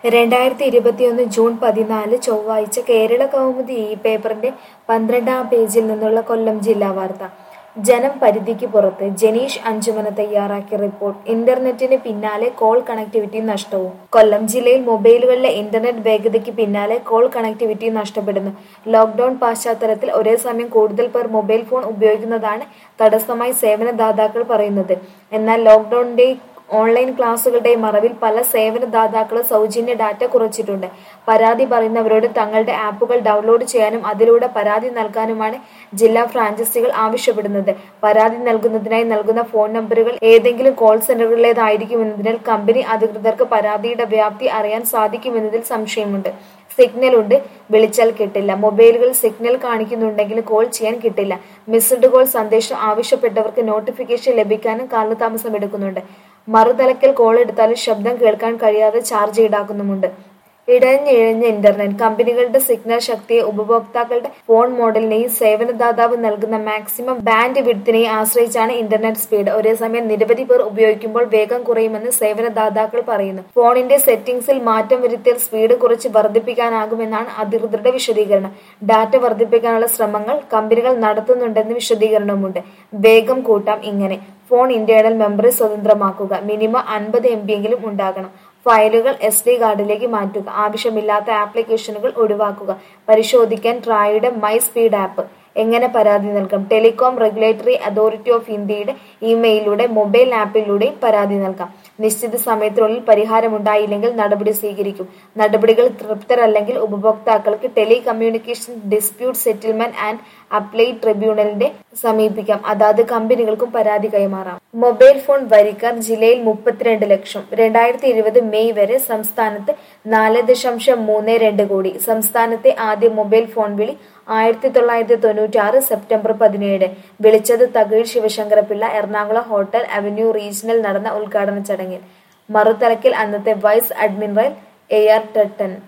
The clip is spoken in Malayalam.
രണ്ടായിരത്തി ഇരുപത്തിയൊന്ന് ജൂൺ പതിനാല് ചൊവ്വാഴ്ച കേരള കൗമുദി ഈ പേപ്പറിന്റെ പന്ത്രണ്ടാം പേജിൽ നിന്നുള്ള കൊല്ലം ജില്ലാ വാർത്ത ജനം പരിധിക്ക് പുറത്ത് ജനീഷ് അഞ്ചുമന തയ്യാറാക്കിയ റിപ്പോർട്ട് ഇന്റർനെറ്റിന് പിന്നാലെ കോൾ കണക്ടിവിറ്റി നഷ്ടവും കൊല്ലം ജില്ലയിൽ മൊബൈലുകളിലെ ഇന്റർനെറ്റ് വേഗതയ്ക്ക് പിന്നാലെ കോൾ കണക്ടിവിറ്റി നഷ്ടപ്പെടുന്നു ലോക്ഡൌൺ പശ്ചാത്തലത്തിൽ ഒരേ സമയം കൂടുതൽ പേർ മൊബൈൽ ഫോൺ ഉപയോഗിക്കുന്നതാണ് തടസ്സമായി സേവനദാതാക്കൾ പറയുന്നത് എന്നാൽ ലോക്ഡൌണിന്റെ ഓൺലൈൻ ക്ലാസുകളുടെ മറവിൽ പല സേവനദാതാക്കളും സൗജന്യ ഡാറ്റ കുറച്ചിട്ടുണ്ട് പരാതി പറയുന്നവരോട് തങ്ങളുടെ ആപ്പുകൾ ഡൗൺലോഡ് ചെയ്യാനും അതിലൂടെ പരാതി നൽകാനുമാണ് ജില്ലാ ഫ്രാഞ്ചൈസികൾ ആവശ്യപ്പെടുന്നത് പരാതി നൽകുന്നതിനായി നൽകുന്ന ഫോൺ നമ്പറുകൾ ഏതെങ്കിലും കോൾ സെന്ററുകളിലേതായിരിക്കുമെന്നതിനാൽ കമ്പനി അധികൃതർക്ക് പരാതിയുടെ വ്യാപ്തി അറിയാൻ സാധിക്കുമെന്നതിൽ സംശയമുണ്ട് സിഗ്നൽ ഉണ്ട് വിളിച്ചാൽ കിട്ടില്ല മൊബൈലുകൾ സിഗ്നൽ കാണിക്കുന്നുണ്ടെങ്കിൽ കോൾ ചെയ്യാൻ കിട്ടില്ല മിസ്ഡ് കോൾ സന്ദേശം ആവശ്യപ്പെട്ടവർക്ക് നോട്ടിഫിക്കേഷൻ ലഭിക്കാനും കാലതാമസം എടുക്കുന്നുണ്ട് മറുതലക്കൽ കോൾ എടുത്താലും ശബ്ദം കേൾക്കാൻ കഴിയാതെ ചാർജ് ഈടാക്കുന്നുമുണ്ട് ഇഴഞ്ഞിഴഞ്ഞ ഇന്റർനെറ്റ് കമ്പനികളുടെ സിഗ്നൽ ശക്തിയെ ഉപഭോക്താക്കളുടെ ഫോൺ മോഡലിനെയും സേവനദാതാവ് നൽകുന്ന മാക്സിമം ബാൻഡ് വിഡ്ത്തിനെയും ആശ്രയിച്ചാണ് ഇന്റർനെറ്റ് സ്പീഡ് ഒരേസമയം നിരവധി പേർ ഉപയോഗിക്കുമ്പോൾ വേഗം കുറയുമെന്ന് സേവനദാതാക്കൾ പറയുന്നു ഫോണിന്റെ സെറ്റിംഗ്സിൽ മാറ്റം വരുത്തിയാൽ സ്പീഡ് കുറച്ച് വർദ്ധിപ്പിക്കാനാകുമെന്നാണ് അധികൃതരുടെ വിശദീകരണം ഡാറ്റ വർദ്ധിപ്പിക്കാനുള്ള ശ്രമങ്ങൾ കമ്പനികൾ നടത്തുന്നുണ്ടെന്ന് വിശദീകരണവുമുണ്ട് വേഗം കൂട്ടാം ഇങ്ങനെ ഫോൺ ഇന്റേണൽ മെമ്മറി സ്വതന്ത്രമാക്കുക മിനിമം അൻപത് എം എങ്കിലും ഉണ്ടാകണം ഫയലുകൾ എസ് ഡി കാർഡിലേക്ക് മാറ്റുക ആവശ്യമില്ലാത്ത ആപ്ലിക്കേഷനുകൾ ഒഴിവാക്കുക പരിശോധിക്കാൻ ട്രായുടെ മൈ സ്പീഡ് ആപ്പ് എങ്ങനെ പരാതി നൽകാം ടെലികോം റെഗുലേറ്ററി അതോറിറ്റി ഓഫ് ഇന്ത്യയുടെ ഇമെയിലൂടെ മൊബൈൽ ആപ്പിലൂടെയും പരാതി നൽകാം നിശ്ചിത സമയത്തിനുള്ളിൽ പരിഹാരമുണ്ടായില്ലെങ്കിൽ നടപടി സ്വീകരിക്കും നടപടികൾ തൃപ്തരല്ലെങ്കിൽ ഉപഭോക്താക്കൾക്ക് telecommunication dispute settlement and appellate ട്രിബ്യൂണലിന്റെ സമീപിക്കാം അതാത് കമ്പനികൾക്കും പരാതി കൈമാറാം മൊബൈൽ ഫോൺ വരിക്കാർ ജില്ലയിൽ മുപ്പത്തിരണ്ട് ലക്ഷം രണ്ടായിരത്തി ഇരുപത് മെയ് വരെ സംസ്ഥാനത്ത് നാല് ദശാംശം മൂന്ന് രണ്ട് കോടി സംസ്ഥാനത്തെ ആദ്യ മൊബൈൽ ഫോൺ വിളി ആയിരത്തി തൊള്ളായിരത്തി തൊണ്ണൂറ്റി ആറ് സെപ്റ്റംബർ പതിനേഴ് വിളിച്ചത് തകഴ് ശിവശങ്കരപിള്ള എറണാകുളം ഹോട്ടൽ അവന്യൂ റീജിയനിൽ നടന്ന ഉദ്ഘാടന ചടങ്ങിൽ മറുതലക്കിൽ അന്നത്തെ വൈസ് അഡ്മിറൽ എ ആർ ടട്ടൻ